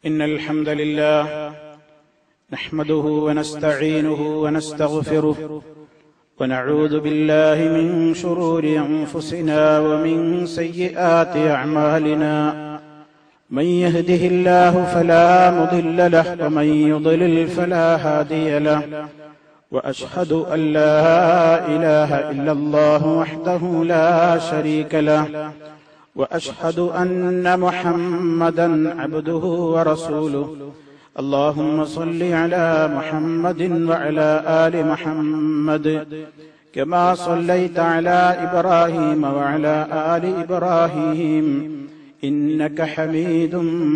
إن الحمد لله نحمده ونستعينه ونستغفره ونعوذ بالله من شرور أنفسنا ومن سيئات أعمالنا من يهده الله فلا مضل له ومن يضلل فلا هادي له وأشهد أن لا إله إلا الله وحده لا شريك له واشهد ان محمدا عبده ورسوله اللهم صل على محمد وعلى ال محمد كما صليت على ابراهيم وعلى ال ابراهيم انك حميد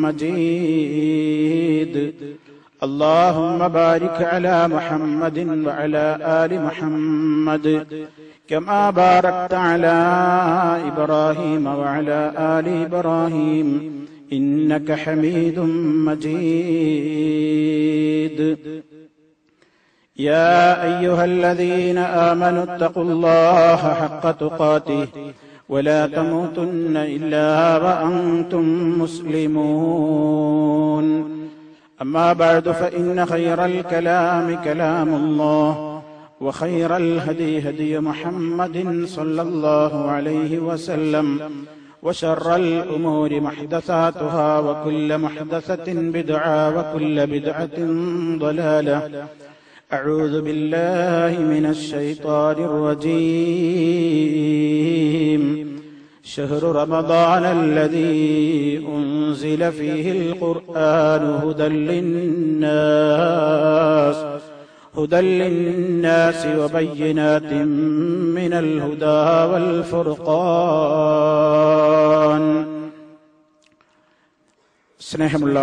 مجيد اللهم بارك على محمد وعلى ال محمد كما باركت على ابراهيم وعلى ال ابراهيم انك حميد مجيد يا ايها الذين امنوا اتقوا الله حق تقاته ولا تموتن الا وانتم مسلمون اما بعد فان خير الكلام كلام الله وخير الهدي هدي محمد صلى الله عليه وسلم وشر الأمور محدثاتها وكل محدثة بدعة وكل بدعة ضلالة أعوذ بالله من الشيطان الرجيم شهر رمضان الذي أنزل فيه القرآن هدى للناس هدى للناس وبينات من الهدى والفرقان സ്നേഹമുള്ള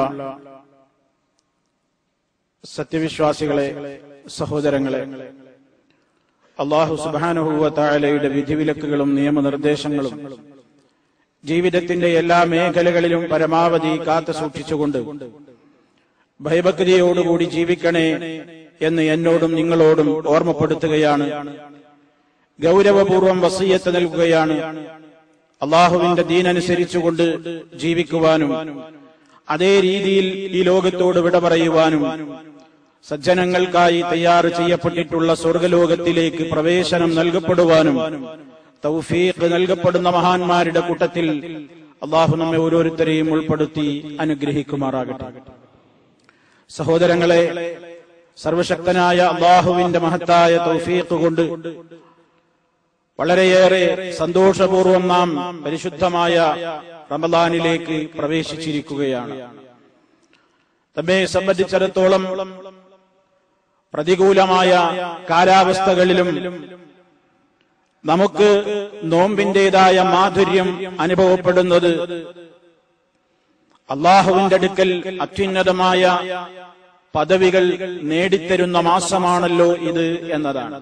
സത്യവിശ്വാസികളെ സഹോദരങ്ങളെ അള്ളാഹു സുബാനുഹൂവ താഴലയുടെ വിധിവിലക്കുകളും നിയമനിർദ്ദേശങ്ങളും ജീവിതത്തിന്റെ എല്ലാ മേഖലകളിലും പരമാവധി കാത്തു സൂക്ഷിച്ചുകൊണ്ട് ഭയഭക്തിയോടുകൂടി ജീവിക്കണേ എന്ന് എന്നോടും നിങ്ങളോടും ഓർമ്മപ്പെടുത്തുകയാണ് ഗൗരവപൂർവം വസീയത്ത് നൽകുകയാണ് അള്ളാഹുവിന്റെ ദീനനുസരിച്ചുകൊണ്ട് ജീവിക്കുവാനും അതേ രീതിയിൽ ഈ ലോകത്തോട് വിട പറയുവാനും സജ്ജനങ്ങൾക്കായി തയ്യാറ് ചെയ്യപ്പെട്ടിട്ടുള്ള സ്വർഗലോകത്തിലേക്ക് പ്രവേശനം നൽകപ്പെടുവാനും തൗഫീഖ് നൽകപ്പെടുന്ന മഹാന്മാരുടെ കൂട്ടത്തിൽ അള്ളാഹു നമ്മെ ഓരോരുത്തരെയും ഉൾപ്പെടുത്തി അനുഗ്രഹിക്കുമാറാകട്ടെ സഹോദരങ്ങളെ സർവശക്തനായ അള്ളാഹുവിന്റെ മഹത്തായ തൗഫീഖ് കൊണ്ട് വളരെയേറെ സന്തോഷപൂർവം നാം പരിശുദ്ധമായ റമദാനിലേക്ക് പ്രവേശിച്ചിരിക്കുകയാണ് നമ്മെ സംബന്ധിച്ചിടത്തോളം പ്രതികൂലമായ കാലാവസ്ഥകളിലും നമുക്ക് നോമ്പിന്റേതായ മാധുര്യം അനുഭവപ്പെടുന്നത് അള്ളാഹുവിന്റെ അടുക്കൽ അത്യുന്നതമായ പദവികൾ നേടിത്തരുന്ന മാസമാണല്ലോ ഇത് എന്നതാണ്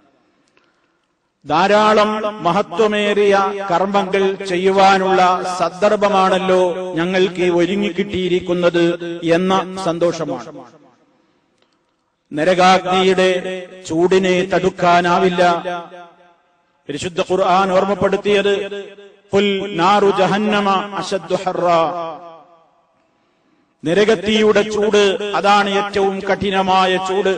ധാരാളം മഹത്വമേറിയ കർമ്മങ്ങൾ ചെയ്യുവാനുള്ള സന്ദർഭമാണല്ലോ ഞങ്ങൾക്ക് ഒരുങ്ങിക്കിട്ടിയിരിക്കുന്നത് എന്ന സന്തോഷമാണ് നരകാഗ്നിയുടെ ചൂടിനെ തടുക്കാനാവില്ല പരിശുദ്ധ ഖുർആൻ ഓർമ്മപ്പെടുത്തിയത് പുൽ നാറു ജഹന്നമ അശദ്ദു ഹറ നരകത്തിയുടെ ചൂട് അതാണ് ഏറ്റവും കഠിനമായ ചൂട്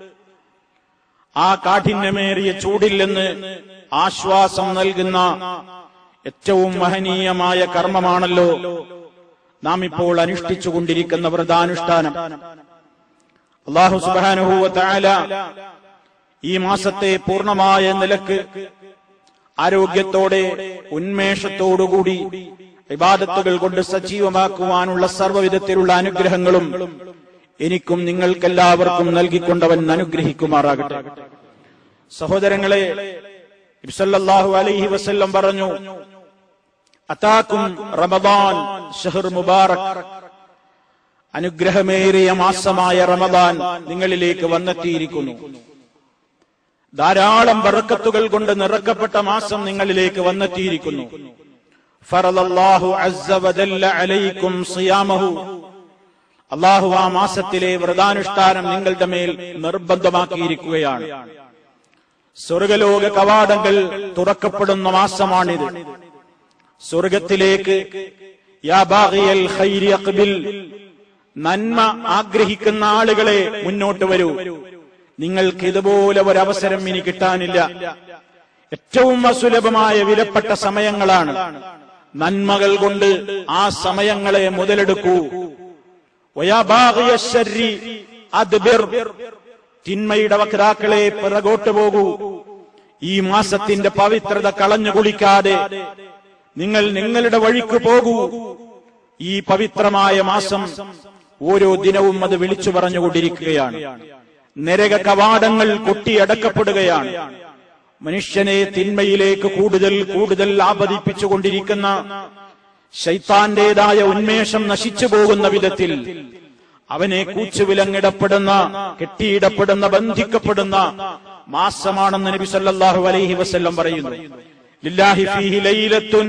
ആ കാഠിന്യമേറിയ ചൂടിൽ നിന്ന് ആശ്വാസം നൽകുന്ന ഏറ്റവും മഹനീയമായ കർമ്മമാണല്ലോ നാം ഇപ്പോൾ അനുഷ്ഠിച്ചുകൊണ്ടിരിക്കുന്ന വ്രതാനുഷ്ഠാനം അള്ളാഹു സുബാനുഹൂവ താല ഈ മാസത്തെ പൂർണ്ണമായ നിലക്ക് ആരോഗ്യത്തോടെ ഉന്മേഷത്തോടുകൂടി ഇബാദത്തുകൾ കൊണ്ട് സജീവമാക്കുവാനുള്ള സർവ്വവിധത്തിലുള്ള അനുഗ്രഹങ്ങളും എനിക്കും നിങ്ങൾക്കെല്ലാവർക്കും നൽകിക്കൊണ്ടവൻ അനുഗ്രഹിക്കുമാറാകട്ടെ സഹോദരങ്ങളെ ഇബ്സല്ലാഹു അലൈഹി വസല്ലം പറഞ്ഞു അതാക്കും റമദാൻ ഷഹർ മുബാറക് അനുഗ്രഹമേറിയ മാസമായ റമദാൻ നിങ്ങളിലേക്ക് വന്നെത്തിയിരിക്കുന്നു ധാരാളം ബറക്കത്തുകൾ കൊണ്ട് നിറക്കപ്പെട്ട മാസം നിങ്ങളിലേക്ക് വന്നെത്തിയിരിക്കുന്നു ഫറലല്ലാഹു അസ്സ വജല്ല അലൈക്കും സിയാമഹു അള്ളാഹു ആ മാസത്തിലെ വ്രതാനുഷ്ഠാനം നിങ്ങളുടെ മേൽ നിർബന്ധമാക്കിയിരിക്കുകയാണ് സ്വർഗലോക കവാടങ്ങൾ തുറക്കപ്പെടുന്ന മാസമാണിത് സ്വർഗത്തിലേക്ക് യാ ബാഗിയൽ ഖൈരി അഖ്ബിൽ നന്മ ആഗ്രഹിക്കുന്ന ആളുകളെ മുന്നോട്ട് വരൂ നിങ്ങൾക്ക് ഇതുപോലെ ഒരവസരം ഇനി കിട്ടാനില്ല ഏറ്റവും അസുലഭമായ വിലപ്പെട്ട സമയങ്ങളാണ് നന്മകൾ കൊണ്ട് ആ സമയങ്ങളെ മുതലെടുക്കൂ വയാ ബാഗിയ ശർരി അദ്ബിർ. തിന്മയുടെ വക്താക്കളെ പിറകോട്ട് പോകൂ ഈ മാസത്തിന്റെ പവിത്രത കളഞ്ഞു കുളിക്കാതെ നിങ്ങൾ നിങ്ങളുടെ വഴിക്ക് പോകൂ ഈ പവിത്രമായ മാസം ഓരോ ദിനവും അത് വിളിച്ചു പറഞ്ഞുകൊണ്ടിരിക്കുകയാണ് നരക കവാടങ്ങൾ കൊട്ടിയടക്കപ്പെടുകയാണ് മനുഷ്യനെ തിന്മയിലേക്ക് കൂടുതൽ കൂടുതൽ ആപതിപ്പിച്ചുകൊണ്ടിരിക്കുന്ന ശൈത്താന്റേതായ ഉന്മേഷം നശിച്ചു പോകുന്ന വിധത്തിൽ അവനെ കൂച്ചുവിലങ്ങിടപ്പെടുന്ന കെട്ടിയിടപ്പെടുന്ന ബന്ധിക്കപ്പെടുന്ന മാസമാണെന്ന് നബി സല്ലല്ലാഹു അലൈഹി വസല്ലം പറയുന്നു ലില്ലാഹി ഫീഹി ലൈലത്തുൻ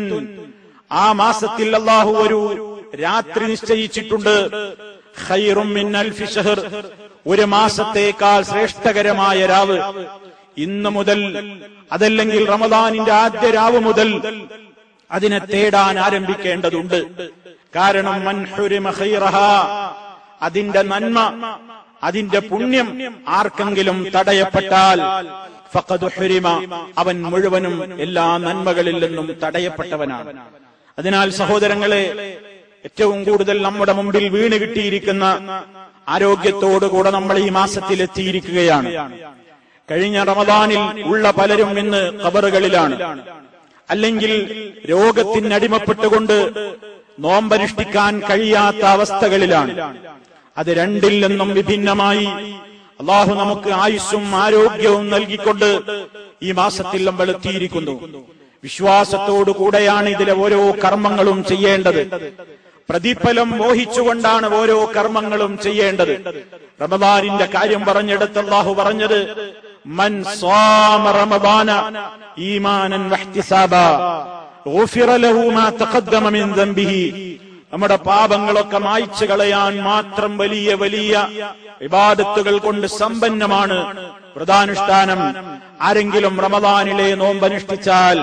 ആ മാസത്തിൽ അല്ലാഹു ഒരു രാത്രി നിശ്ചയിച്ചിട്ടുണ്ട് ഖൈറും മിൻ അൽഫി ഷഹർ ഒരു മാസത്തേക്കാൾ ശ്രേഷ്ഠകരമായ രാവ് ഇന്ന് മുതൽ അതല്ലെങ്കിൽ റമദാനിന്റെ ആദ്യ രാവ് മുതൽ അതിനെ തേടാൻ ആരംഭിക്കേണ്ടതുണ്ട് കാരണം മൻ ഹുരിമ ഖൈറഹാ അതിന്റെ നന്മ അതിന്റെ പുണ്യം ആർക്കെങ്കിലും തടയപ്പെട്ടാൽ ഫഖദ് ഹുരിമ അവൻ മുഴുവനും എല്ലാ നന്മകളിൽ നിന്നും തടയപ്പെട്ടവനാണ് അതിനാൽ സഹോദരങ്ങളെ ഏറ്റവും കൂടുതൽ നമ്മുടെ മുമ്പിൽ വീണ് കിട്ടിയിരിക്കുന്ന ആരോഗ്യത്തോടുകൂടെ നമ്മൾ ഈ മാസത്തിൽ എത്തിയിരിക്കുകയാണ് കഴിഞ്ഞ റമദാനിൽ ഉള്ള പലരും ഇന്ന് കബറുകളിലാണ് അല്ലെങ്കിൽ രോഗത്തിനടിമപ്പെട്ടുകൊണ്ട് നോമ്പനുഷ്ഠിക്കാൻ കഴിയാത്ത അവസ്ഥകളിലാണ് അത് രണ്ടിൽ നിന്നും വിഭിന്നമായി അള്ളാഹു നമുക്ക് ആയുസ്സും ആരോഗ്യവും നൽകിക്കൊണ്ട് ഈ മാസത്തിൽ നമ്മൾ എത്തിയിരിക്കുന്നു വിശ്വാസത്തോടു കൂടെയാണ് ഇതിലെ ഓരോ കർമ്മങ്ങളും ചെയ്യേണ്ടത് പ്രതിഫലം മോഹിച്ചുകൊണ്ടാണ് ഓരോ കർമ്മങ്ങളും ചെയ്യേണ്ടത് റമദാനിന്റെ കാര്യം പറഞ്ഞെടുത്ത് അള്ളാഹു പറഞ്ഞത് മൻ സ്വാമ റമദാന ഈമാനൻ വഹ്തിസാബാ ഗുഫിറ ലഹു മാ തഖദ്ദമ മിൻ ദംബിഹി നമ്മുടെ പാപങ്ങളൊക്കെ മായ്ച്ചു കളയാൻ മാത്രം വലിയ വലിയ വിവാദത്തുകൾ കൊണ്ട് സമ്പന്നമാണ് വ്രതാനുഷ്ഠാനം ആരെങ്കിലും റമദാനിലെ നോമ്പനുഷ്ഠിച്ചാൽ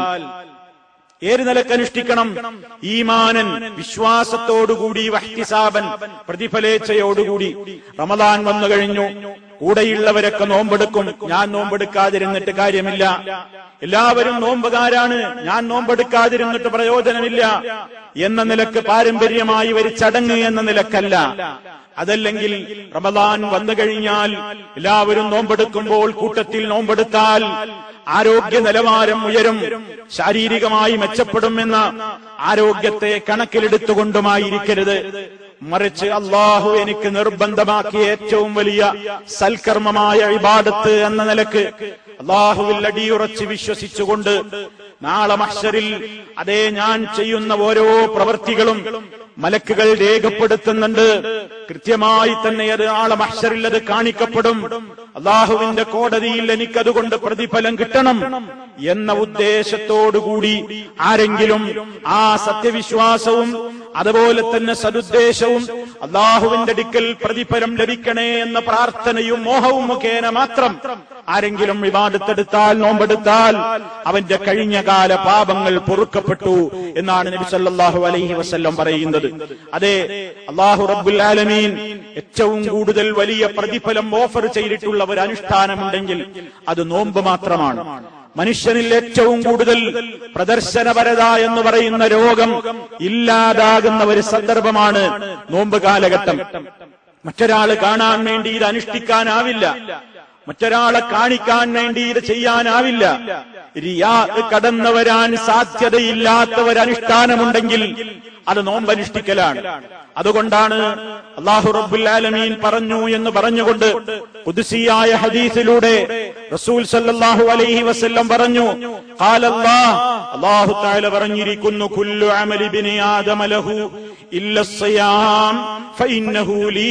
ഏത് നിലക്ക് അനുഷ്ഠിക്കണം ഈമാനൻ വിശ്വാസത്തോടുകൂടി വഹ്തിസാബൻ പ്രതിഫലേച്ഛയോടുകൂടി റമദാൻ വന്നു കഴിഞ്ഞു കൂടെയുള്ളവരൊക്കെ നോമ്പെടുക്കും ഞാൻ നോമ്പെടുക്കാതിരുന്നിട്ട് കാര്യമില്ല എല്ലാവരും നോമ്പുകാരാണ് ഞാൻ നോമ്പെടുക്കാതിരുന്നിട്ട് പ്രയോജനമില്ല എന്ന നിലക്ക് പാരമ്പര്യമായി ഒരു ചടങ്ങ് എന്ന നിലക്കല്ല അതല്ലെങ്കിൽ റമദാൻ വന്നു കഴിഞ്ഞാൽ എല്ലാവരും നോമ്പെടുക്കുമ്പോൾ കൂട്ടത്തിൽ നോമ്പെടുത്താൽ ആരോഗ്യ നിലവാരം ഉയരും ശാരീരികമായി മെച്ചപ്പെടുമെന്ന ആരോഗ്യത്തെ കണക്കിലെടുത്തുകൊണ്ടുമായിരിക്കരുത് മറിച്ച് അള്ളാഹു എനിക്ക് നിർബന്ധമാക്കിയ ഏറ്റവും വലിയ സൽക്കർമ്മമായ ഇബാദത്ത് എന്ന നിലക്ക് അള്ളാഹുവിൽ അടിയുറച്ച് വിശ്വസിച്ചുകൊണ്ട് നാളെ മഹ്ശറിൽ അതേ ഞാൻ ചെയ്യുന്ന ഓരോ പ്രവൃത്തികളും മലക്കുകൾ രേഖപ്പെടുത്തുന്നുണ്ട് കൃത്യമായി തന്നെ അത് നാളെ മഹ്ശറിൽ അത് കാണിക്കപ്പെടും അള്ളാഹുവിന്റെ കോടതിയിൽ എനിക്കതുകൊണ്ട് പ്രതിഫലം കിട്ടണം എന്ന ഉദ്ദേശത്തോടുകൂടി ആരെങ്കിലും ആ സത്യവിശ്വാസവും അതുപോലെ തന്നെ സതുദ്ദേശവും അള്ളാഹുവിന്റെ അടുക്കൽ പ്രതിഫലം ലഭിക്കണേ എന്ന പ്രാർത്ഥനയും മോഹവും മുഖേന മാത്രം ആരെങ്കിലും വിവാദത്തെടുത്താൽ നോമ്പെടുത്താൽ അവന്റെ കഴിഞ്ഞകാല പാപങ്ങൾ പൊറുക്കപ്പെട്ടു എന്നാണ് നബി സല്ലല്ലാഹു അലൈഹി വസല്ലം പറയുന്നത് അതെ അള്ളാഹു റബ്ബുൽ ആലമീൻ ഏറ്റവും കൂടുതൽ വലിയ പ്രതിഫലം ഓഫർ ചെയ്തിട്ടുള്ള ഒരു അനുഷ്ഠാനമുണ്ടെങ്കിൽ അത് നോമ്പ് മാത്രമാണ് മനുഷ്യനിൽ ഏറ്റവും കൂടുതൽ പ്രദർശനപരത എന്ന് പറയുന്ന രോഗം ഇല്ലാതാകുന്ന ഒരു സന്ദർഭമാണ് നോമ്പ് കാലഘട്ടം മറ്റൊരാള് കാണാൻ വേണ്ടി ഇത് അനുഷ്ഠിക്കാനാവില്ല മറ്റൊരാളെ കാണിക്കാൻ വേണ്ടി ഇത് ചെയ്യാനാവില്ല റിയാ കടന്നു വരാൻ സാധ്യതയില്ലാത്ത ഒരു അനുഷ്ഠാനമുണ്ടെങ്കിൽ അത് നോമ്പനുഷ്ഠിക്കലാണ് അതുകൊണ്ടാണ് അള്ളാഹു റബ്ബുൽ ആലമീൻ പറഞ്ഞു എന്ന് പറഞ്ഞുകൊണ്ട് കുദ്സിയായ ഹദീസിലൂടെ റസൂൽ സല്ലല്ലാഹു അലൈഹി വസല്ലം പറഞ്ഞു ഖാല അല്ലാഹ് അല്ലാഹു തആല പറഞ്ഞിരിക്കുന്നു കുല്ലു അമലി ബിനി ആദമ ലഹു ഇല്ല സിയാം ഫഇന്നഹു ലീ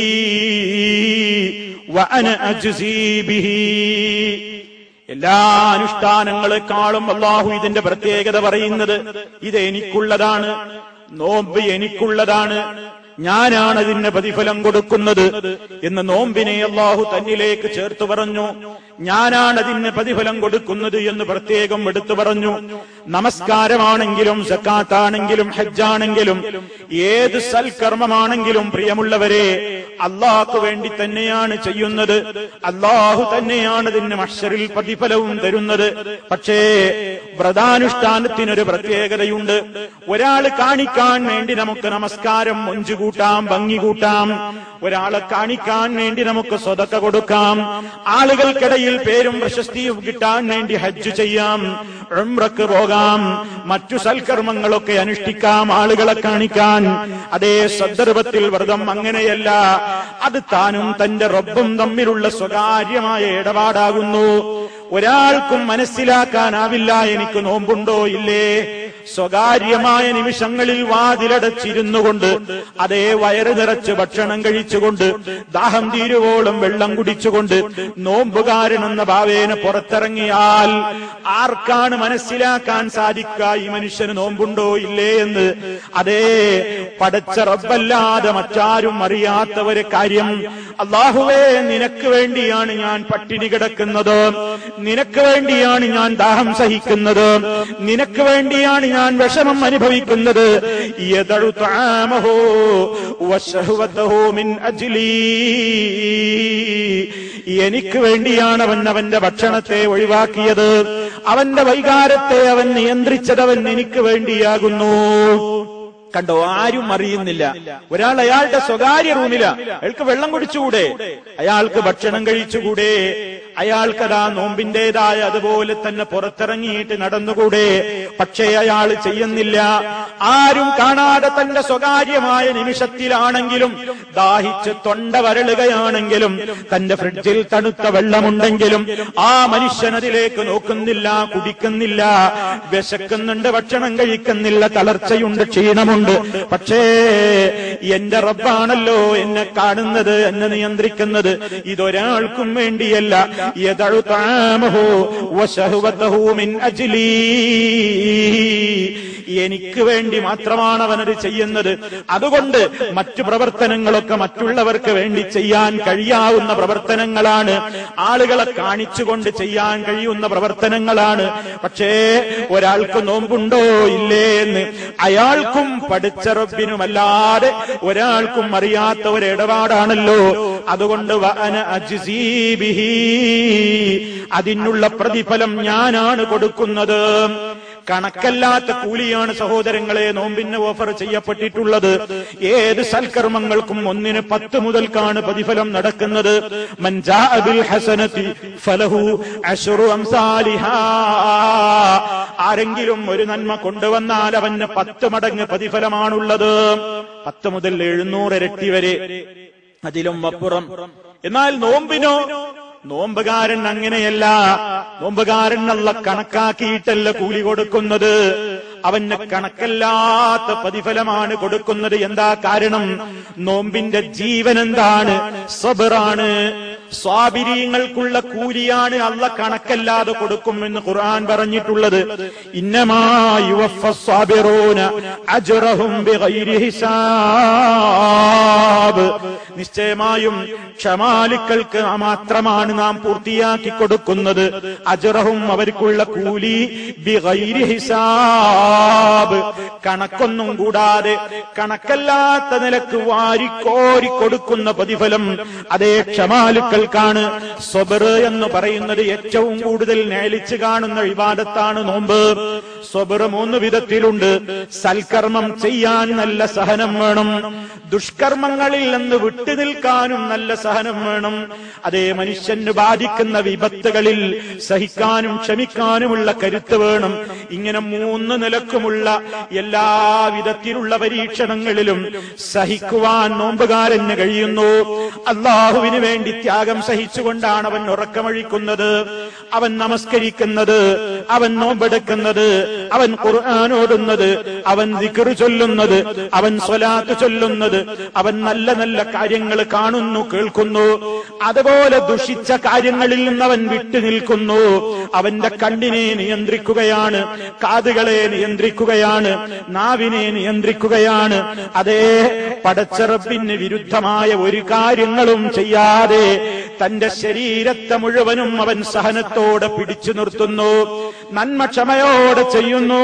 വഅന അജ്സീ ബിഹി എല്ലാ അനുഷ്ഠാനങ്ങളെക്കാളും അള്ളാഹു ഇതിന്റെ പ്രത്യേകത പറയുന്നത് ഇത് എനിക്കുള്ളതാണ് നോമ്പ് എനിക്കുള്ളതാണ് ഞാനാണ് അതിന് പ്രതിഫലം കൊടുക്കുന്നത് എന്ന് നോമ്പിനെ അള്ളാഹു തന്നിലേക്ക് ചേർത്ത് പറഞ്ഞു ഞാനാണ് അതിന് പ്രതിഫലം കൊടുക്കുന്നത് എന്ന് പ്രത്യേകം എടുത്തു പറഞ്ഞു നമസ്കാരമാണെങ്കിലും സക്കാത്താണെങ്കിലും ഹജ്ജാണെങ്കിലും ഏത് സൽക്കർമ്മമാണെങ്കിലും പ്രിയമുള്ളവരെ അള്ളാഹ്ക്ക് വേണ്ടി തന്നെയാണ് ചെയ്യുന്നത് അള്ളാഹു തന്നെയാണ് ഇതിന് മഷറിൽ പ്രതിഫലവും തരുന്നത് പക്ഷേ വ്രതാനുഷ്ഠാനത്തിനൊരു പ്രത്യേകതയുണ്ട് ഒരാൾ കാണിക്കാൻ വേണ്ടി നമുക്ക് നമസ്കാരം മൊഞ്ചു കൂട്ടാം ഭംഗി കൂട്ടാം ഒരാളെ കാണിക്കാൻ വേണ്ടി നമുക്ക് സ്വതക്ക കൊടുക്കാം ആളുകൾക്കിടയിൽ പേരും പ്രശസ്തിയും കിട്ടാൻ വേണ്ടി ഹജ്ജ് ചെയ്യാം ഉംറക്ക് പോകാം മറ്റു സൽക്കർമ്മങ്ങളൊക്കെ അനുഷ്ഠിക്കാം ആളുകളെ കാണിക്കാൻ അതേ സന്ദർഭത്തിൽ വ്രതം അങ്ങനെയല്ല അത് താനും തന്റെ റബ്ബും തമ്മിലുള്ള സ്വകാര്യമായ ഇടപാടാകുന്നു ഒരാൾക്കും മനസ്സിലാക്കാനാവില്ല എനിക്ക് നോമ്പുണ്ടോ ഇല്ലേ സ്വകാര്യമായ നിമിഷങ്ങളിൽ വാതിലടച്ചിരുന്നു കൊണ്ട് അതേ വയറ് നിറച്ച് ഭക്ഷണം കഴിച്ചുകൊണ്ട് ദാഹം തീരുവോളം വെള്ളം കുടിച്ചുകൊണ്ട് നോമ്പുകാരൻ എന്ന ഭാവേന പുറത്തിറങ്ങിയാൽ ആർക്കാണ് മനസ്സിലാക്കാൻ സാധിക്കുക ഈ മനുഷ്യന് നോമ്പുണ്ടോ ഇല്ലേ എന്ന് അതേ പടച്ച റബ്ബല്ലാതെ മറ്റാരും അറിയാത്തവരെ കാര്യം അള്ളാഹുവേ നിനക്ക് വേണ്ടിയാണ് ഞാൻ പട്ടിണി കിടക്കുന്നത് നിനക്ക് വേണ്ടിയാണ് ഞാൻ ദാഹം സഹിക്കുന്നത് നിനക്ക് വേണ്ടിയാണ് ഞാൻ വിഷമം അനുഭവിക്കുന്നത് യദഉ തആമഹു വശഹവതഹു മിൻ അജ്ലി എനിക്ക് വേണ്ടിയാണ് അവൻ അവന്റെ ഭക്ഷണത്തെ ഒഴിവാക്കിയത് അവന്റെ വൈകാരത്തെ അവൻ നിയന്ത്രിച്ചത് അവൻ എനിക്ക് വേണ്ടിയാകുന്നു കണ്ടോ ആരും അറിയുന്നില്ല ഒരാൾ അയാളുടെ സ്വകാര്യ റൂമില അയാൾക്ക് വെള്ളം കുടിച്ചുകൂടെ അയാൾക്ക് ഭക്ഷണം കഴിച്ചുകൂടെ അയാൾക്കതാ നോമ്പിന്റേതായ അതുപോലെ തന്നെ പുറത്തിറങ്ങിയിട്ട് നടന്നുകൂടെ പക്ഷേ അയാൾ ചെയ്യുന്നില്ല ആരും കാണാതെ തന്റെ സ്വകാര്യമായ നിമിഷത്തിലാണെങ്കിലും ദാഹിച്ച് തൊണ്ട വരളുകയാണെങ്കിലും തന്റെ ഫ്രിഡ്ജിൽ തണുത്ത വെള്ളമുണ്ടെങ്കിലും ആ മനുഷ്യൻ അതിലേക്ക് നോക്കുന്നില്ല കുടിക്കുന്നില്ല വിശക്കുന്നുണ്ട് ഭക്ഷണം കഴിക്കുന്നില്ല തളർച്ചയുണ്ട് ക്ഷീണമുണ്ട് പക്ഷേ എന്റെ റബ്ബാണല്ലോ എന്നെ കാണുന്നത് എന്നെ നിയന്ത്രിക്കുന്നത് ഇതൊരാൾക്കും വേണ്ടിയല്ല യദഉ തആമഹു വശഹവതഹു മിൻ അജ്ലി എനിക്ക് വേണ്ടി മാത്രമാണ് അവനത് ചെയ്യുന്നത് അതുകൊണ്ട് മറ്റു പ്രവർത്തനങ്ങളൊക്കെ മറ്റുള്ളവർക്ക് വേണ്ടി ചെയ്യാൻ കഴിയാവുന്ന പ്രവർത്തനങ്ങളാണ് ആളുകളെ കാണിച്ചുകൊണ്ട് ചെയ്യാൻ കഴിയുന്ന പ്രവർത്തനങ്ങളാണ് പക്ഷേ ഒരാൾക്ക് നോമ്പുണ്ടോ ഇല്ലേ എന്ന് അയാൾക്കും പഠിച്ച റബ്ബിനുമല്ലാതെ ഒരാൾക്കും അറിയാത്ത ഒരു ഇടപാടാണല്ലോ അതുകൊണ്ട് വഅന അജ്സീ ബിഹി. അതിനുള്ള പ്രതിഫലം ഞാനാണ് കൊടുക്കുന്നത് കണക്കല്ലാത്ത കൂലിയാണ് സഹോദരങ്ങളെ നോമ്പിന് ഓഫർ ചെയ്യപ്പെട്ടിട്ടുള്ളത് ഏത് സൽക്കർമ്മങ്ങൾക്കും ഒന്നിന് പത്ത് മുതൽക്കാണ് പ്രതിഫലം നടക്കുന്നത് മൻ ജാഅ ബിൽ ഹസനതി ഫലഹു അശ്റു അംസാലിഹാ ആരെങ്കിലും ഒരു നന്മ കൊണ്ടുവന്നാൽ അവന് പത്ത് മടങ്ങ് പ്രതിഫലമാണുള്ളത് പത്ത് മുതൽ എഴുന്നൂറ് ഇരട്ടി വരെ അതിലും അപ്പുറം എന്നാൽ നോമ്പിനോ നോമ്പുകാരൻ അങ്ങനെയല്ല നോമ്പുകാരൻ നല്ല കണക്കാക്കിയിട്ടല്ല കൂലി കൊടുക്കുന്നത് അവന് കണക്കല്ലാത്ത പ്രതിഫലമാണ് കൊടുക്കുന്നത് എന്താ കാരണം നോമ്പിന്റെ ജീവൻ എന്താണ് സബറാണ് സ്വാബിരീങ്ങൾക്കുള്ള കൂലിയാണ് അള്ള കണക്കല്ലാതെ കൊടുക്കുമെന്ന് ഖുർആൻ പറഞ്ഞിട്ടുള്ളത് ഹിസാബ് നിശ്ചയമായും ക്ഷമാലുക്കൾക്ക് മാത്രമാണ് നാം പൂർത്തിയാക്കി കൊടുക്കുന്നത് അജറഹും അവർക്കുള്ള കൂലി ബിഗൈരി ഹിസാബ് കണക്കൊന്നും കൂടാതെ കണക്കല്ലാത്ത നിലക്ക് വാരിക്കോരി കൊടുക്കുന്ന പ്രതിഫലം അതേ ക്ഷമാലുക്കൾക്കാണ് സ്വബർ എന്ന് പറയുന്നത് ഏറ്റവും കൂടുതൽ നേലിച്ചു കാണുന്ന വിവാദത്താണ് നോമ്പ് സ്വബർ മൂന്ന് വിധത്തിലുണ്ട് സൽക്കർമ്മം ചെയ്യാൻ നല്ല സഹനം വേണം ദുഷ്കർമ്മങ്ങളിൽ നിന്ന് വിട്ടുനിൽക്കാനും നല്ല സഹനം വേണം അതേ മനുഷ്യന് ബാധിക്കുന്ന വിപത്തുകളിൽ സഹിക്കാനും ക്ഷമിക്കാനുമുള്ള കരുത്ത് വേണം ഇങ്ങനെ മൂന്ന് നിലക്കുമുള്ള എല്ലാ വിധത്തിലുള്ള പരീക്ഷണങ്ങളിലും സഹിക്കുവാൻ നോമ്പുകാരന് കഴിയുന്നു അള്ളാഹുവിന് വേണ്ടി ത്യാഗം സഹിച്ചുകൊണ്ടാണ് അവൻ ഉറക്കമഴിക്കുന്നത് അവൻ നമസ്കരിക്കുന്നത് അവൻ നോമ്പെടുക്കുന്നത് അവൻ ഖുർആാനോടുന്നത് അവൻ ദിക്ർ ചൊല്ലുന്നത് അവൻ സ്വലാത്ത് ചൊല്ലുന്നത് അവൻ നല്ല നല്ല കാര്യങ്ങൾ കാണുന്നു കേൾക്കുന്നു അതുപോലെ ദുഷിച്ച കാര്യങ്ങളിൽ നിന്ന് അവൻ വിട്ടുനിൽക്കുന്നു അവന്റെ കണ്ണിനെ നിയന്ത്രിക്കുകയാണ് കാതുകളെ നിയന്ത്രിക്കുകയാണ് നാവിനെ നിയന്ത്രിക്കുകയാണ് അതേ പടച്ചറപ്പിന് വിരുദ്ധമായ ഒരു കാര്യങ്ങളും ചെയ്യാതെ തന്റെ ശരീരത്തെ മുഴുവനും അവൻ സഹനത്തോടെ പിടിച്ചു നിർത്തുന്നു നന്മ ക്ഷമയോടെ ചെയ്യുന്നു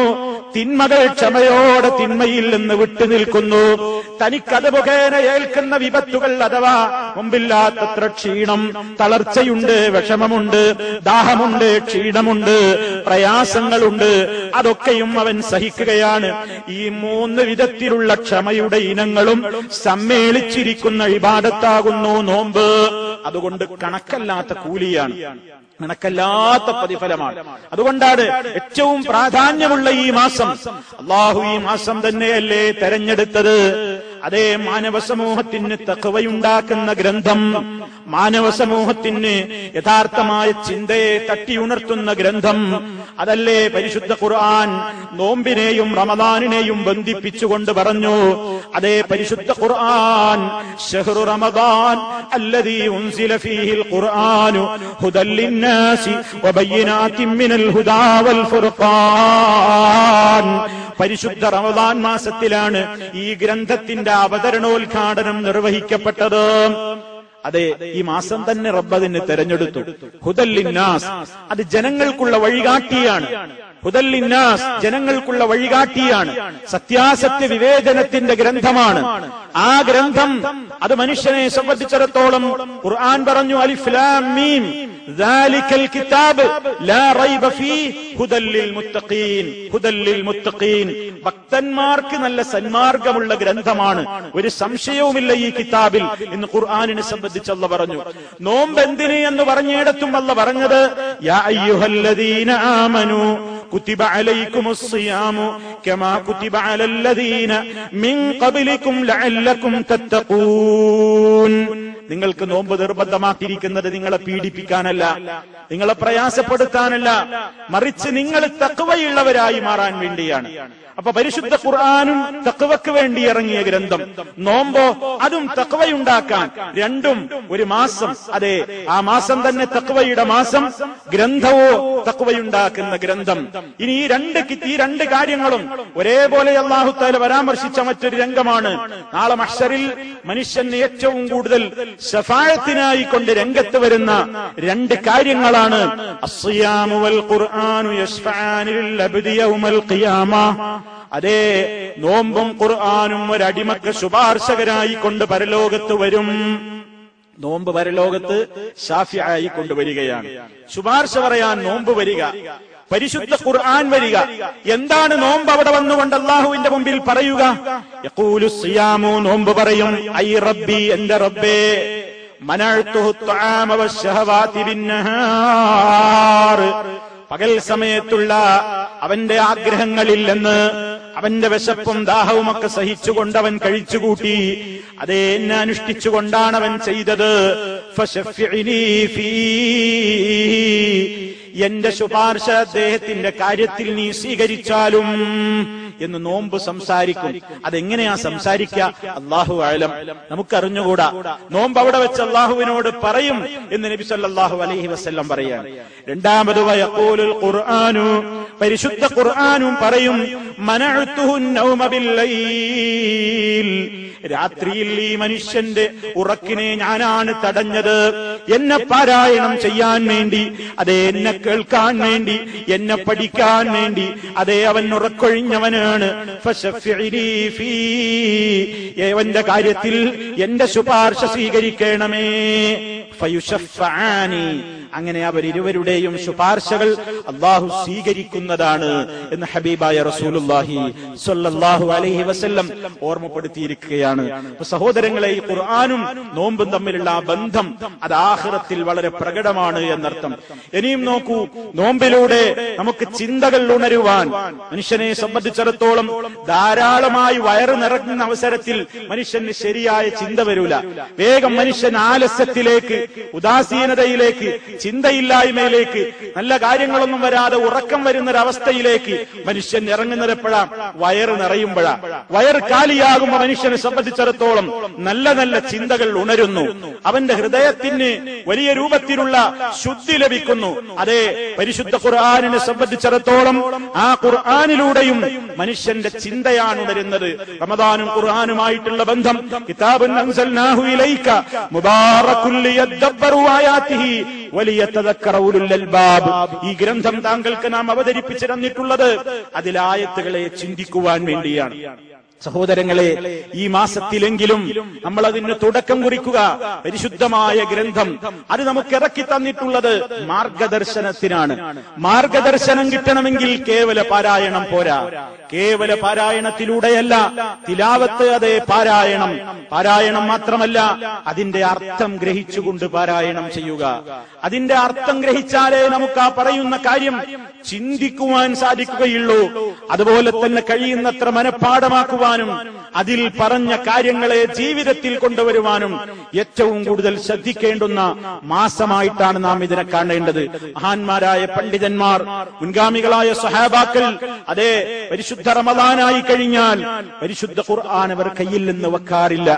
തിന്മകൾ ക്ഷമയോടെ തിന്മയിൽ നിന്ന് വിട്ടുനിൽക്കുന്നു തനിക്കത് മുഖേന ഏൽക്കുന്ന വിപത്തുകൾ അഥവാ മുമ്പില്ലാത്തത്ര ക്ഷീണം തളർച്ചയുണ്ട് വിഷമമുണ്ട് ദാഹമുണ്ട് ക്ഷീണമുണ്ട് പ്രയാസങ്ങളുണ്ട് അതൊക്കെയും അവൻ സഹിക്കുകയാണ് ഈ മൂന്ന് വിധത്തിലുള്ള ക്ഷമയുടെ ഇനങ്ങളും സമ്മേളിച്ചിരിക്കുന്ന ഇബാദത്താകുന്നു നോമ്പ് അതുകൊണ്ട് കണക്കല്ലാത്ത കൂലിയാണ് കണക്കല്ലാത്ത പ്രതിഫലമാണ് അതുകൊണ്ടാണ് ഏറ്റവും പ്രാധാന്യമുള്ള ഈ മാസം അള്ളാഹു ഈ മാസം തന്നെയല്ലേ തെരഞ്ഞെടുത്തത് അതേ മാനവ സമൂഹത്തിന് തക്കവയുണ്ടാക്കുന്ന ഗ്രന്ഥം മാനവ സമൂഹത്തിന് യഥാർത്ഥമായ ചിന്തയെ തട്ടിയുണർത്തുന്ന ഗ്രന്ഥം അതല്ലേ പരിശുദ്ധ ഖുർആൻ നോമ്പിനെയും റമദാനിനെയും ബന്ധിപ്പിച്ചുകൊണ്ട് പറഞ്ഞു അതേ പരിശുദ്ധ ഖുർആൻ ഷഹ്റു റമദാൻ അല്ലദീ ഉൻസില ഫീഹിൽ ഖുർആനു ഹുദൽ ലിന്നാസി വബയ്യിനാത്തിൻ മിനൽ ഹുദാ വൽ ഫുർഖാൻ പരിശുദ്ധ റമദാൻ മാസത്തിലാണ് ഈ ഗ്രന്ഥത്തിന്റെ അവതരണോദ്ഘാടനം നിർവഹിക്കപ്പെട്ടത് അതെ ഈ മാസം തന്നെ റബ്ബതിന് തെരഞ്ഞെടുത്തു ഹുദല്ലിന്നാസ് അത് ജനങ്ങൾക്കുള്ള വഴികാട്ടിയാണ് ഹുദല്ലിന്നാസ് ജനങ്ങൾക്കുള്ള വഴികാട്ടിയാണ് സത്യാസത്യ വിവേചനത്തിന്റെ ഗ്രന്ഥമാണ് ആ ഗ്രന്ഥം അത് മനുഷ്യനെ സംബന്ധിച്ചിടത്തോളം ഖുർആൻ പറഞ്ഞു അലിഫ്ലാം മീം ذلك الكتاب لا ريب فيه هدى للمتقين هدى للمتقين ഭക്തന്മാർക്ക് നല്ല സന്മാർഗമുള്ള ഗ്രന്ഥമാണ് ഒരു സംശയവുമില്ല ഈ കിതാബിൽ എന്ന് ഖുർആാനിനെ സംബന്ധിച്ച് അല്ല പറഞ്ഞു നോമ്പ് എന്തിന് എന്ന് പറഞ്ഞിടത്തും അല്ല പറഞ്ഞത് യാ അയ്യുഹല്ലദീന ആമനു كتب عليكم الصيام كما كتب على الذين من قبلكم لعلكم تتقون നിങ്ങൾക്ക് നോമ്പ് നിർബന്ധമാക്കിയിരിക്കുന്നത് നിങ്ങളെ പീഡിപ്പിക്കാനല്ല നിങ്ങളെ പ്രയാസപ്പെടുത്താനല്ല മറിച്ച് നിങ്ങൾ തക്കവയുള്ളവരായി മാറാൻ വേണ്ടിയാണ് അപ്പൊ പരിശുദ്ധ ഖുർആാനും തക്കവക്ക് വേണ്ടി ഇറങ്ങിയ ഗ്രന്ഥം നോമ്പോ അതും തക്കവയുണ്ടാക്കാൻ രണ്ടും ഒരു മാസം അതെ ആ മാസം തന്നെ തക്കവയുടെ മാസം ഗ്രന്ഥവോ തക്കവയുണ്ടാക്കുന്ന ഗ്രന്ഥം ഇനി ഈ രണ്ട് കി- ഈ രണ്ട് കാര്യങ്ങളും ഒരേപോലെ അള്ളാഹുത്താല പരാമർശിച്ച മറ്റൊരു രംഗമാണ് നാളെ മഷറിൽ മനുഷ്യന് ഏറ്റവും കൂടുതൽ ശഫാഴത്തിനായി കൊണ്ട് രംഗത്ത് വരുന്ന രണ്ട് കാര്യങ്ങളാണ് അസ്സിയാമു വൽ ഖുർആനു യശ്ഫആനി ലിൽ അബ്ദി യൗമൽ ഖിയാമ അതേ നോമ്പും ഖുർആനും ഒരടിമക്ക് ശുപാർശകരായി കൊണ്ട് പരലോകത്ത് വരും നോമ്പ് പരലോകത്ത് ഷാഫിയായി കൊണ്ടുവരികയാണ് ശുപാർശ പറയാൻ നോമ്പ് വരിക പരിശുദ്ധ ഖുർആൻ വരിക എന്താണ് നോമ്പ് അവിടെ വന്നുകൊണ്ട് അള്ളാഹുവിന്റെ മുമ്പിൽ പറയുക യഖൂലു സിയാമു നോമ്പ് പറയും ഐ റബ്ബി എന്റെ റബ്ബേ മനഅ്തുഹു ത്വആമ വശഹവാതി ബിന്നഹാർ പകൽ സമയത്തുള്ള അവന്റെ ആഗ്രഹങ്ങളിൽ നിന്ന് അവന്റെ വിശപ്പും ദാഹവും ഒക്കെ സഹിച്ചുകൊണ്ട് അവൻ കഴിച്ചുകൂട്ടി അതേ എന്നെ അനുഷ്ഠിച്ചുകൊണ്ടാണ് അവൻ ചെയ്തത് ഫശഫ്ഇനി ഫീ. എന്റെ ശുപാർശ അദ്ദേഹത്തിന്റെ കാര്യത്തിൽ നീ സ്വീകരിച്ചാലും എന്ന് നോമ്പ് സംസാരിക്കും അതെങ്ങനെയാ സംസാരിക്കുക അള്ളാഹു ആലം നമുക്കറിഞ്ഞുകൂടാ നോമ്പ് അവിടെ വെച്ച് അള്ളാഹുവിനോട് പറയും എന്ന് നബി സല്ലല്ലാഹു അലൈഹി വസല്ലം പറയാണ് രണ്ടാമത് വയഖൂലുൽ ഖുർആനു പരിശുദ്ധ ഖുർആനും പറയും മനഅ്തുഹു നൗമ ബില്ലൈൽ രാത്രിയിൽ ഈ മനുഷ്യന്റെ ഉറക്കിനെ ഞാനാണ് തടഞ്ഞത് എന്നെ പാരായണം ചെയ്യാൻ വേണ്ടി അതേ എന്നെ കേൾക്കാൻ വേണ്ടി എന്നെ പഠിക്കാൻ വേണ്ടി അതേ അവൻ ഉറക്കൊഴിഞ്ഞവനാണ് ഫശഫ്ഇനി ഫീ. അവന്റെ കാര്യത്തിൽ എന്റെ ശുപാർശ സ്വീകരിക്കണമേ ഫയുഷഫാനി അങ്ങനെ അവരിരുവരുടെയും ശുപാർശകൾ അള്ളാഹു സ്വീകരിക്കുന്നതാണ് എന്ന് ഹബീബായ റസൂലുള്ളാഹി സ്വല്ലല്ലാഹു അലൈഹി വസല്ലം ഓർമ്മപ്പെടുത്തിയിരിക്കുകയാണ് അപ്പൊ സഹോദരങ്ങളെ ഈ ഖുർആാനും നോമ്പും തമ്മിലുള്ള ആ ബന്ധം അത് ആഹ്റത്തിൽ വളരെ പ്രകടമാണ് എന്നർത്ഥം ഇനിയും നോക്കൂ നോമ്പിലൂടെ നമുക്ക് ചിന്തകൾ ഉണരുവാൻ മനുഷ്യനെ സംബന്ധിച്ചിടത്തോളം ധാരാളമായി വയറ് നിറഞ്ഞ അവസരത്തിൽ മനുഷ്യന് ശരിയായ ചിന്ത വരൂല വേഗം മനുഷ്യൻ ആലസ്യത്തിലേക്ക് ഉദാസീനതയിലേക്ക് ചിന്തയില്ലായ്മയിലേക്ക് നല്ല കാര്യങ്ങളൊന്നും വരാതെ ഉറക്കം വരുന്ന ഒരവസ്ഥയിലേക്ക് മനുഷ്യൻ ഇറങ്ങുന്നത് എപ്പോഴാ വയറ് നിറയുമ്പോഴാ വയറ് കാലിയാകുമ്പോ മനുഷ്യനെ സംബന്ധിച്ചിടത്തോളം നല്ല നല്ല ചിന്തകൾ ഉണരുന്നു അവന്റെ ഹൃദയത്തിന് വലിയ രൂപത്തിലുള്ള ശുദ്ധി ലഭിക്കുന്നു അതെ പരിശുദ്ധ ഖുർആാനിനെ സംബന്ധിച്ചിടത്തോളം ആ ഖുർആാനിലൂടെയും മനുഷ്യന്റെ ചിന്തയാണ് ഉണരുന്നത് റമദാനും ഖുർആാനുമായിട്ടുള്ള ബന്ധം കിതാബുൻ അൻസൽനാഹു ഇലൈക മുബാറകുൽ ലിയദ്ദബ്ബറു ആയാതിഹി വലിയതദക്കറ ഉലുൽ അൽബാബ് ഈ ഗ്രന്ഥം താങ്കൾക്ക് നാം അവതരിപ്പിച്ചു തന്നിട്ടുള്ളത് അതിലായത്തുകളെ ചിന്തിക്കുവാൻ വേണ്ടിയാണ് സഹോദരങ്ങളെ ഈ മാസത്തിലെങ്കിലും നമ്മൾ അതിന് തുടക്കം കുറിക്കുക പരിശുദ്ധമായ ഗ്രന്ഥം അത് നമുക്ക് ഇറക്കി തന്നിട്ടുള്ളത് മാർഗദർശനത്തിനാണ് മാർഗദർശനം കിട്ടണമെങ്കിൽ കേവല പാരായണം പോരാ കേവല പാരായണത്തിലൂടെയല്ല തിലാവത്ത് അതേ പാരായണം പാരായണം മാത്രമല്ല അതിന്റെ അർത്ഥം ഗ്രഹിച്ചുകൊണ്ട് പാരായണം ചെയ്യുക അതിന്റെ അർത്ഥം ഗ്രഹിച്ചാലേ നമുക്ക് ആ പറയുന്ന കാര്യം ചിന്തിക്കുവാൻ സാധിക്കുകയുള്ളൂ അതുപോലെ തന്നെ കഴിയുന്നത്ര മനഃപ്പാടമാക്കുവാനും അതിൽ പറഞ്ഞ കാര്യങ്ങളെ ജീവിതത്തിൽ കൊണ്ടുവരുവാനും ഏറ്റവും കൂടുതൽ ശ്രദ്ധിക്കേണ്ടുന്ന മാസമായിട്ടാണ് നാം ഇതിനെ കാണേണ്ടത് മഹാന്മാരായ പണ്ഡിതന്മാർ മുൻഗാമികളായ സഹാബാക്കൾ അതേ പരിശുദ്ധ റമദാനായി കഴിഞ്ഞാൽ പരിശുദ്ധ ഖുർആൻ അവർ കയ്യിൽ നിന്ന് വെക്കാറില്ല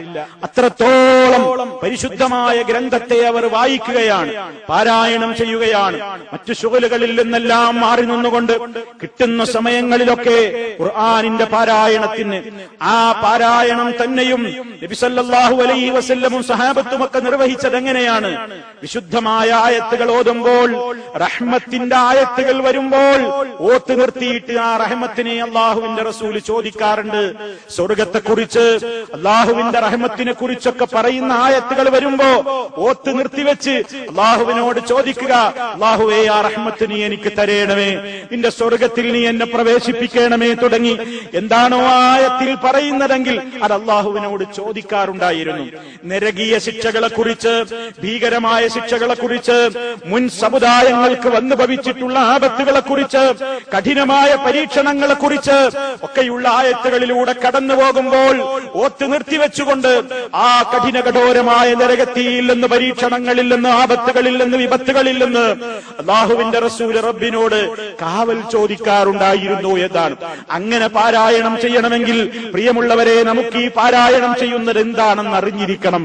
അത്രത്തോളം പരിശുദ്ധമായ ഗ്രന്ഥത്തെ അവർ വായിക്കുകയാണ് പാരായണം ചെയ്യുകയാണ് മറ്റു ശുഗലുകളിൽ നിന്നെല്ലാം മാറി നിന്നുകൊണ്ട് കിട്ടുന്ന സമയങ്ങളിലൊക്കെ ഖുർആാനിന്റെ പാരായണത്തിന് ആ പാരായണം തന്നെയും നബിസല്ലാഹു അലൈഹി വസല്ലമും സഹാബത്തുമൊക്കെ നിർവഹിച്ചത് എങ്ങനെയാണ് വിശുദ്ധമായ ആയത്തുകൾ ഓതുമ്പോൾ റഹ്മത്തിന്റെ ആയത്തുകൾ വരുമ്പോൾ ഓത്ത് നിർത്തിയിട്ട് ആ റഹ്മത്തിനെ അള്ളാഹുവിന്റെ റസൂല് ചോദിക്കാറുണ്ട് സ്വർഗത്തെക്കുറിച്ച് അള്ളാഹുവിന്റെ റഹ്മത്തിനെ കുറിച്ചൊക്കെ പറയുന്ന ആയത്തുകൾ വരുമ്പോ ഓത്ത് നിർത്തിവെച്ച് അള്ളാഹുവിനോട് ചോദിക്കുക അള്ളാഹുവേ ആ റഹ്മത്തിന് എനിക്ക് തരേണമേ നിന്റെ സ്വർഗത്തിൽ നീ എന്നെ പ്രവേശിപ്പിക്കണമേ തുടങ്ങി എന്താണോ ആ ആയത്തിൽ പറയുന്നതെങ്കിൽ അത് അള്ളാഹുവിനോട് ചോദിക്കാറുണ്ടായിരുന്നു നരകീയ ശിക്ഷകളെ കുറിച്ച് ഭീകരമായ ശിക്ഷകളെ കുറിച്ച് മുൻ സമുദായങ്ങൾക്ക് വന്നു ഭവിച്ചിട്ടുള്ള ആപത്തുകളെ കുറിച്ച് കഠിനമായ പരീക്ഷണങ്ങളെ കുറിച്ച് ഒക്കെയുള്ള ആയത്തുകളിലൂടെ കടന്നു പോകുമ്പോൾ ഓത്ത് നിർത്തിവെച്ചുകൊണ്ട് ആ കഠിന കഠോരമായ നരകത്തിയിൽ നിന്ന് പരീക്ഷണങ്ങളിൽ നിന്ന് ആപത്തുകളിൽ നിന്ന് വിപത്തുകളിൽ നിന്ന് അള്ളാഹുവിന്റെ റസൂല് റബ്ബിനോട് കാവൽ ചോദിക്കാറുണ്ടായിരുന്നു എന്നാണ് അങ്ങനെ പാരായണം ചെയ്യണമെങ്കിൽ പ്രിയമുള്ളവരെ നമുക്ക് ഈ പാരായണം ചെയ്യുന്നത് എന്താണെന്ന് അറിഞ്ഞിരിക്കണം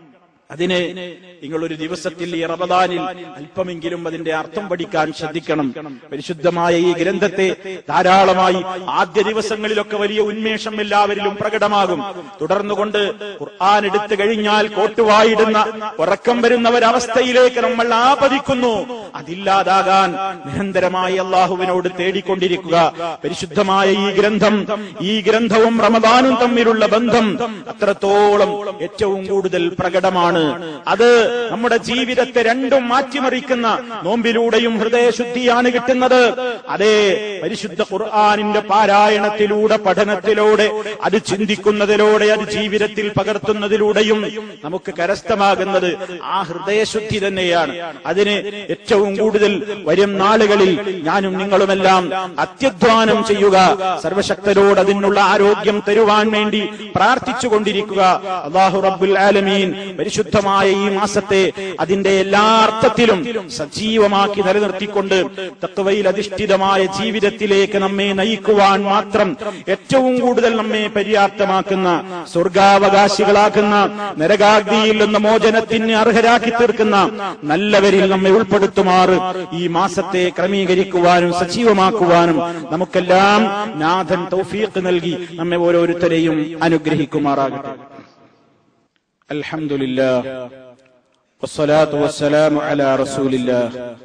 അതിന് നിങ്ങളൊരു ദിവസത്തിൽ ഈ റമദാനിൽ അല്പമെങ്കിലും അതിന്റെ അർത്ഥം പഠിക്കാൻ ശ്രദ്ധിക്കണം പരിശുദ്ധമായ ഈ ഗ്രന്ഥത്തെ ധാരാളമായി ആദ്യ ദിവസങ്ങളിലൊക്കെ വലിയ ഉന്മേഷം എല്ലാവരിലും പ്രകടമാകും തുടർന്നുകൊണ്ട് ഖുർആൻ എടുത്തു കഴിഞ്ഞാൽ കോട്ടുവായിടുന്ന ഉറക്കം വരുന്ന ഒരവസ്ഥയിലേക്ക് നമ്മൾ ആപതിക്കുന്നു അതില്ലാതാകാൻ നിരന്തരമായി അള്ളാഹുവിനോട് തേടിക്കൊണ്ടിരിക്കുക പരിശുദ്ധമായ ഈ ഗ്രന്ഥം ഈ ഗ്രന്ഥവും റമദാനും തമ്മിലുള്ള ബന്ധം അത്രത്തോളം ഏറ്റവും കൂടുതൽ പ്രകടമാണ് അത് നമ്മുടെ ജീവിതത്തെ രണ്ടും മാറ്റിമറിക്കുന്ന നോമ്പിലൂടെയും ഹൃദയശുദ്ധിയാണ് കിട്ടുന്നത് അതേ പരിശുദ്ധ ഖുർആാനിന്റെ പാരായണത്തിലൂടെ പഠനത്തിലൂടെ അത് ചിന്തിക്കുന്നതിലൂടെ അത് ജീവിതത്തിൽ പകർത്തുന്നതിലൂടെയും നമുക്ക് കരസ്ഥമാകുന്നത് ആ ഹൃദയശുദ്ധി തന്നെയാണ് അതിന് ഏറ്റവും കൂടുതൽ വരും നാളുകളിൽ ഞാനും നിങ്ങളുമെല്ലാം അത്യധ്വാനം ചെയ്യുക സർവശക്തരോട് അതിനുള്ള ആരോഗ്യം തരുവാൻ വേണ്ടി പ്രാർത്ഥിച്ചുകൊണ്ടിരിക്കുക അള്ളാഹു റബ്ബുൽ ആലമീൻ പരിശുദ്ധമായ ഈ മാസത്തെ അതിന്റെ എല്ലാ അർത്ഥത്തിലും സജീവമാക്കി നിലനിർത്തിക്കൊണ്ട് തത്വയിൽ അധിഷ്ഠിതമായ ജീവിതത്തിലേക്ക് നമ്മെ നയിക്കുവാൻ മാത്രം ഏറ്റവും കൂടുതൽ നമ്മെ പര്യാപ്തമാക്കുന്ന സ്വർഗാവകാശികളാക്കുന്ന നരകാഗ്നിയിൽ നിന്ന് മോചനത്തിന് അർഹരാക്കി തീർക്കുന്ന നല്ലവരിൽ നമ്മെ ഉൾപ്പെടുത്തുമാറ് ഈ മാസത്തെ ക്രമീകരിക്കുവാനും സജീവമാക്കുവാനും നമുക്കെല്ലാം നാഥൻ തൗഫീഖ് നൽകി നമ്മെ ഓരോരുത്തരെയും അനുഗ്രഹിക്കുമാറാകട്ടെ الحمد لله والصلاة والسلام على رسول الله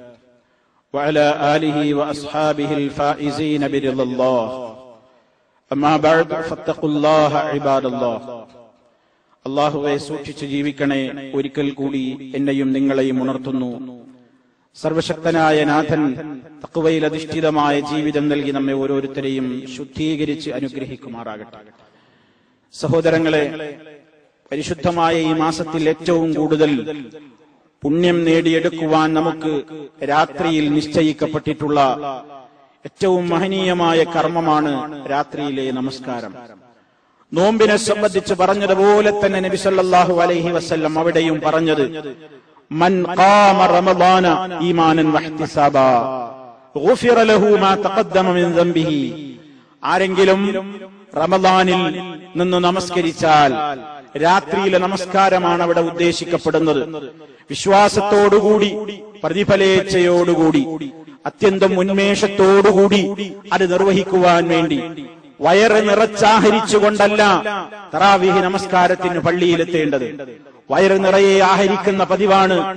وعلى آله وأصحابه الفائزين برضا الله أما بعد فاتقوا الله عباد الله അള്ളാഹുവെ സൂക്ഷിച്ച് ജീവിക്കണേ ഒരിക്കൽ കൂടി എന്നെയും നിങ്ങളെയും ഉണർത്തുന്നു സർവശക്തനായ നാഥൻ തക്കുവയിൽ അധിഷ്ഠിതമായ ജീവിതം നൽകി നമ്മെ ഓരോരുത്തരെയും ശുദ്ധീകരിച്ച് അനുഗ്രഹിക്കുമാറാകട്ടെ സഹോദരങ്ങളെ പരിശുദ്ധമായ ഈ മാസത്തിൽ ഏറ്റവും കൂടുതൽ പുണ്യം നേടിയെടുക്കുവാൻ നമുക്ക് രാത്രിയിൽ നിശ്ചയിക്കപ്പെട്ടിട്ടുള്ള ഏറ്റവും മഹനീയമായ കർമ്മമാണ് രാത്രിയിലെ നമസ്കാരം നോമ്പിനെ സംബന്ധിച്ച് പറഞ്ഞതുപോലെ തന്നെ നബി സല്ലല്ലാഹു അലൈഹി വസല്ലം അവിടെയും പറഞ്ഞത് മൻ ഖാമ റമദാന ഈമാനൻ വഹ്തിസാബാ ഗുഫിറ ലഹു മാ തഖദ്ദമ മിൻ ദംബിഹി ആരെങ്കിലും റമദാനിൽ നിന്ന് നമസ്കരിച്ചാൽ രാത്രിയിലെ നമസ്കാരമാണ് അവിടെ ഉദ്ദേശിക്കപ്പെടുന്നത് വിശ്വാസത്തോടുകൂടി പ്രതിഫലേച്ഛയോടുകൂടി അത്യന്തം ഉന്മേഷത്തോടുകൂടി അത് നിർവഹിക്കുവാൻ വേണ്ടി വയറ് നിറച്ചാഹരിച്ചുകൊണ്ടല്ല തറാവിഹി നമസ്കാരത്തിന് പള്ളിയിലെത്തേണ്ടത് വയറ് നിറയെ ആഹരിക്കുന്ന പതിവാണ്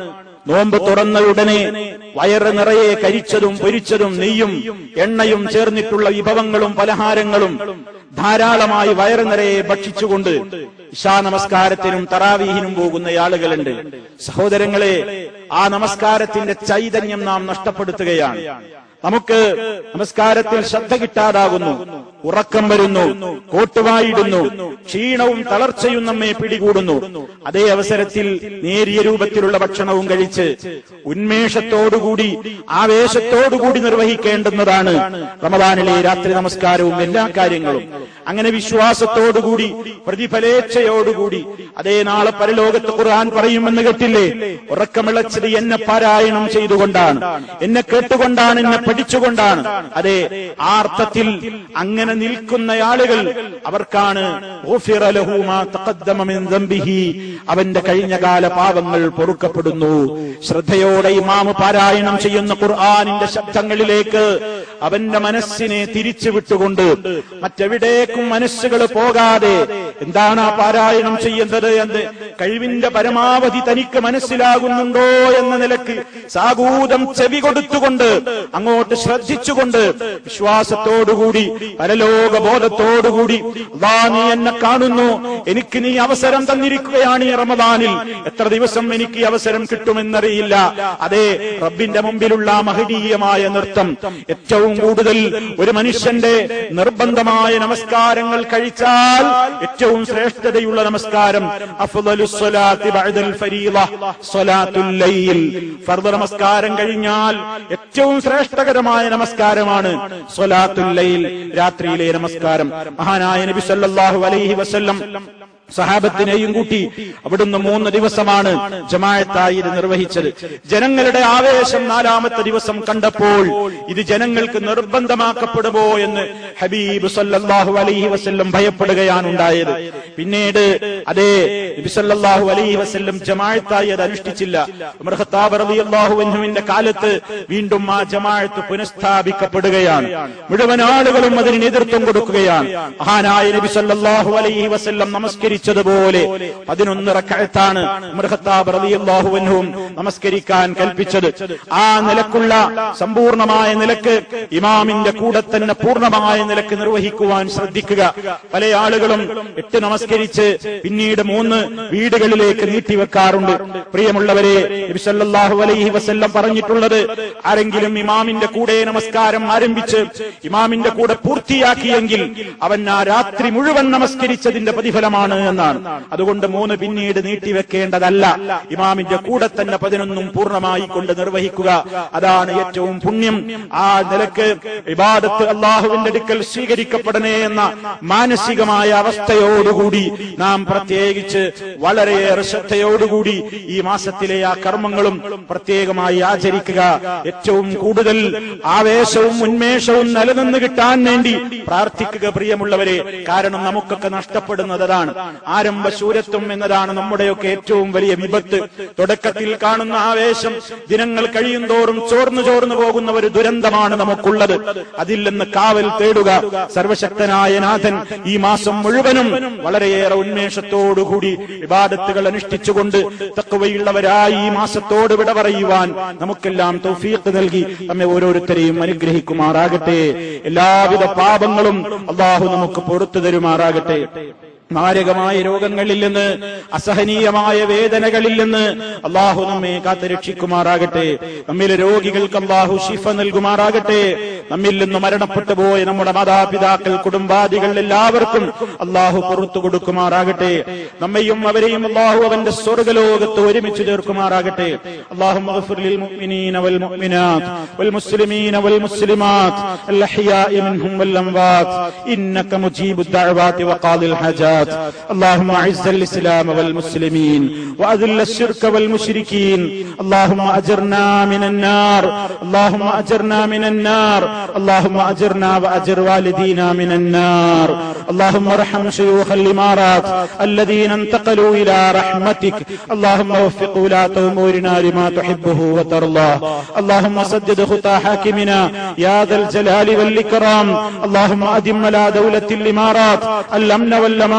നോമ്പ് തുറന്ന ഉടനെ വയറ് നിറയെ കരിച്ചതും പൊരിച്ചതും നെയ്യും എണ്ണയും ചേർന്നിട്ടുള്ള വിഭവങ്ങളും പലഹാരങ്ങളും ധാരാളമായി വയറ് നിറയെ ഭക്ഷിച്ചുകൊണ്ട് ഇഷാ നമസ്കാരത്തിനും തറാവീഹിനും പോകുന്ന ആളുകളുണ്ട് സഹോദരങ്ങളെ ആ നമസ്കാരത്തിന്റെ ചൈതന്യം നാം നഷ്ടപ്പെടുത്തുകയാണ് നമുക്ക് നമസ്കാരത്തിൽ ശ്രദ്ധ കിട്ടാതാകുന്നു ഉറക്കം വരുന്നു കോട്ടുവായിടുന്നു ക്ഷീണവും തളർച്ചയും നമ്മെ പിടികൂടുന്നു അതേ അവസരത്തിൽ നേരിയ രൂപത്തിലുള്ള ഭക്ഷണവും കഴിച്ച് ഉന്മേഷത്തോടുകൂടി ആവേശത്തോടുകൂടി നിർവഹിക്കേണ്ടുന്നതാണ് റമദാനിലെ രാത്രി നമസ്കാരവും എല്ലാ കാര്യങ്ങളും അങ്ങനെ വിശ്വാസത്തോടുകൂടി പ്രതിഫലേച്ഛയോടുകൂടി അതേ നാളെ പരലോകത്ത് ഖുർആൻ പറയുമെന്ന് കേട്ടില്ലേ ഉറക്കമിളച്ചത് എന്നെ പാരായണം ചെയ്തുകൊണ്ടാണ് എന്നെ കേട്ടുകൊണ്ടാണ് എന്നെ പഠിച്ചുകൊണ്ടാണ് അതെ ആ അർത്ഥത്തിൽ അങ്ങനെ നിൽക്കുന്ന ആളുകൾ അവർക്കാണ് ഗുഫിറ ലഹു മാ തഖദ്ദമ മിൻ ദംബിഹി. അവന്റെ കഴിഞ്ഞകാല പാപങ്ങൾ പൊറുക്കപ്പെടുന്നു ശ്രദ്ധയോടെ ഇമാമ് പാരായണം ചെയ്യുന്ന ഖുർആാനിന്റെ ശബ്ദങ്ങളിലേക്ക് അവന്റെ മനസ്സിനെ തിരിച്ചു വിട്ടുകൊണ്ട് മറ്റെവിടേക്കും മനസ്സുകൾ പോകാതെ എന്താണ് ആ പാരായണം ചെയ്യുന്നത് എന്ന് കഴിവിന്റെ പരമാവധി തനിക്ക് മനസ്സിലാകുന്നുണ്ടോ എന്ന നിലക്ക് സാഗൂതം ചെവി കൊടുത്തുകൊണ്ട് അങ്ങോട്ട് ശ്രദ്ധിച്ചുകൊണ്ട് വിശ്വാസത്തോടുകൂടി പരലോക ബോധത്തോടുകൂടി അള്ളാ നീ എന്നെ കാണുന്നു എനിക്ക് നീ അവസരം തന്നിരിക്കുകയാണ് ഈ റമദാനിൽ എത്ര ദിവസം എനിക്ക് ഈ അവസരം കിട്ടുമെന്നറിയില്ല അതെ റബ്ബിന്റെ മുമ്പിലുള്ള ആ മഹനീയമായ നൃത്തം ഏറ്റവും കൂടുതൽ ഒരു മനുഷ്യന്റെ നിർബന്ധമായ നമസ്കാരങ്ങൾ കഴിച്ചാൽ ഏറ്റവും ശ്രേഷ്ഠതയുള്ള നമസ്കാരം അഫ്ളലുസ് സ്വലാത്തി ബഅദൽ ഫരീള സ്വലാത്തുൽ ലൈൽ ഫർദ് നമസ്കാരം കഴിഞ്ഞാൽ ഏറ്റവും ശ്രേഷ്ഠകരമായ നമസ്കാരമാണ് സ്വലാത്തുൽ ലൈൽ രാത്രിയിലെ നമസ്കാരം മഹാനായ നബി സല്ലല്ലാഹു അലൈഹി വസല്ലം സഹാബത്തിനെയും കൂട്ടി അവിടുന്ന് മൂന്ന് ദിവസമാണ് ജമായത്തായി ഇത് നിർവഹിച്ചത് ജനങ്ങളുടെ ആവേശം നാലാമത്തെ ദിവസം കണ്ടപ്പോൾ ഇത് ജനങ്ങൾക്ക് നിർബന്ധമാക്കപ്പെടുമോ എന്ന് ഹബീബ് സല്ലല്ലാഹു അലൈഹി വസല്ലം ഭയപ്പെടുകയാണ് ഉണ്ടായത് പിന്നീട് അതേ നബി സല്ലല്ലാഹു അലൈഹി വസല്ലം ജമായത്തായി അത് അനുഷ്ഠിച്ചില്ല ഉമർ ഖത്താബ് റളിയല്ലാഹു അൻഹുവിന്റെ കാലത്ത് വീണ്ടും ആ ജമാഅത്ത് പുനഃസ്ഥാപിക്കപ്പെടുകയാണ് മുഴുവൻ ആളുകളും അതിന് നേതൃത്വം കൊടുക്കുകയാണ് മഹാനായ നബി സല്ലല്ലാഹു അലൈഹി വസല്ലം നമസ്കരിച്ചതുപോലെ പതിനൊന്ന് റക്കഅത്താണ് ഉമർ ഖത്താബ് റളിയല്ലാഹു അൻഹുവും നമസ്കരിക്കാൻ കൽപ്പിച്ചത് ആ നിലക്കുള്ള സമ്പൂർണമായ നിലക്ക് ഇമാമിന്റെ കൂടെ തന്നെ പൂർണ്ണമായ നിലക്ക് നിർവഹിക്കുവാൻ ശ്രദ്ധിക്കുക പല ആളുകളും എട്ട് നമസ്കരിച്ച് പിന്നീട് മൂന്ന് വീടുകളിലേക്ക് നീട്ടിവെക്കാറുണ്ട് പ്രിയമുള്ളവരെ നബി സല്ലല്ലാഹു അലൈഹി വസല്ലം പറഞ്ഞിട്ടുള്ളത് ആരെങ്കിലും ഇമാമിന്റെ കൂടെ നമസ്കാരം ആരംഭിച്ച് ഇമാമിന്റെ കൂടെ പൂർത്തിയാക്കിയെങ്കിൽ അവൻ ആ രാത്രി മുഴുവൻ നമസ്കരിച്ചതിന്റെ പ്രതിഫലമാണ് എന്നാണ് അതുകൊണ്ട് മൂന്ന് പിന്നീട് നീട്ടിവെക്കേണ്ടതല്ല ഇമാമിന്റെ കൂടെ തന്നെ പതിനൊന്നും പൂർണ്ണമായി കൊണ്ട് നിർവഹിക്കുക അതാണ് ഏറ്റവും പുണ്യം ആ നിലക്ക് ഇബാദത്ത് അള്ളാഹുവിന്റെ അടുക്കൽ സ്വീകരിക്കപ്പെടണേ എന്ന മാനസികമായ അവസ്ഥയോടുകൂടി നാം പ്രത്യേകിച്ച് വളരെയേറെ ശ്രദ്ധയോടുകൂടി ഈ മാസത്തിലെ ആ കർമ്മങ്ങളും പ്രത്യേകമായി ആചരിക്കുക ഏറ്റവും കൂടുതൽ ആവേശവും ഉന്മേഷവും നിലനിന്ന് കിട്ടാൻ വേണ്ടി പ്രാർത്ഥിക്കുക പ്രിയമുള്ളവരെ കാരണം നമുക്കൊക്കെ നഷ്ടപ്പെടുന്നത് അതാണ് ആരംഭ ശൂരത്വം എന്നതാണ് നമ്മുടെയൊക്കെ ഏറ്റവും വലിയ വിപത്ത് തുടക്കത്തിൽ കാണുന്ന ആവേശം ദിനങ്ങൾ കഴിയുന്തോറും ചോർന്നു ചോർന്നു പോകുന്ന ഒരു ദുരന്തമാണ് നമുക്കുള്ളത് അതിൽ നിന്ന് കാവൽ തേടുക സർവശക്തനായ നാഥൻ ഈ മാസം മുഴുവനും വളരെയേറെ ഉന്മേഷത്തോടുകൂടി വിവാദത്തുകൾ അനുഷ്ഠിച്ചുകൊണ്ട് തക്കവയുള്ളവരായി ഈ മാസത്തോട് വിട പറയുവാൻ നമുക്കെല്ലാം തൗഫീഖ് നൽകി നമ്മെ ഓരോരുത്തരെയും അനുഗ്രഹിക്കുമാറാകട്ടെ എല്ലാവിധ പാപങ്ങളും അള്ളാഹു നമുക്ക് പുറത്തു തരുമാറാകട്ടെ മാരകമായ രോഗങ്ങളിൽ നിന്ന് അസഹനീയമായ വേദനകളിൽ നിന്ന് അള്ളാഹു നമ്മെ കാത്തുരക്ഷിക്കുമാറാകട്ടെ നമ്മിലെ രോഗികൾക്ക് അള്ളാഹു ശിഫ നൽകുമാറാകട്ടെ നമ്മിൽ നിന്ന് മരണപ്പെട്ടു പോയ നമ്മുടെ മാതാപിതാക്കൾ കുടുംബാദികൾ എല്ലാവർക്കും അള്ളാഹു പുറത്തു കൊടുക്കുമാറാകട്ടെ നമ്മയും അവരെയും അള്ളാഹു അവന്റെ സ്വർഗലോകത്ത് ഒരുമിച്ച് ചേർക്കുമാറാകട്ടെ അള്ളാഹു للمؤمنين والمؤمنات والمسلمين والمسلمات الأحياء منهم والأموات إنك مجيب الدعوات وقاضي الحاجات اللهم أعز الإسلام والمسلمين وأذل الشرك والمشركين اللهم أجرنا من النار اللهم أجرنا من النار اللهم أجرنا وأجر والدينا من النار اللهم ارحم شيوخ الإمارات الذين انتقلوا إلى رحمتك اللهم وفق ولاة أمورنا لما تحبه وترضاه اللهم سدد خطى حاكمنا يا ذا الجلال والإكرام اللهم أدم على دولة الإمارات الأمن والأمان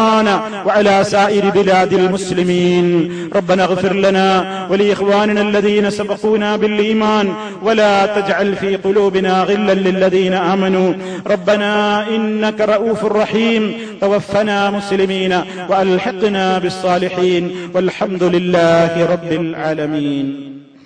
والعمان وعلى سائر بلاد المسلمين ربنا اغفر لنا ولإخواننا الذين سبقونا بالإيمان ولا تجعل في قلوبنا غلا للذين آمنوا ربنا إنك رؤوف رحيم توفنا مسلمين وألحقنا بالصالحين والحمد لله رب العالمين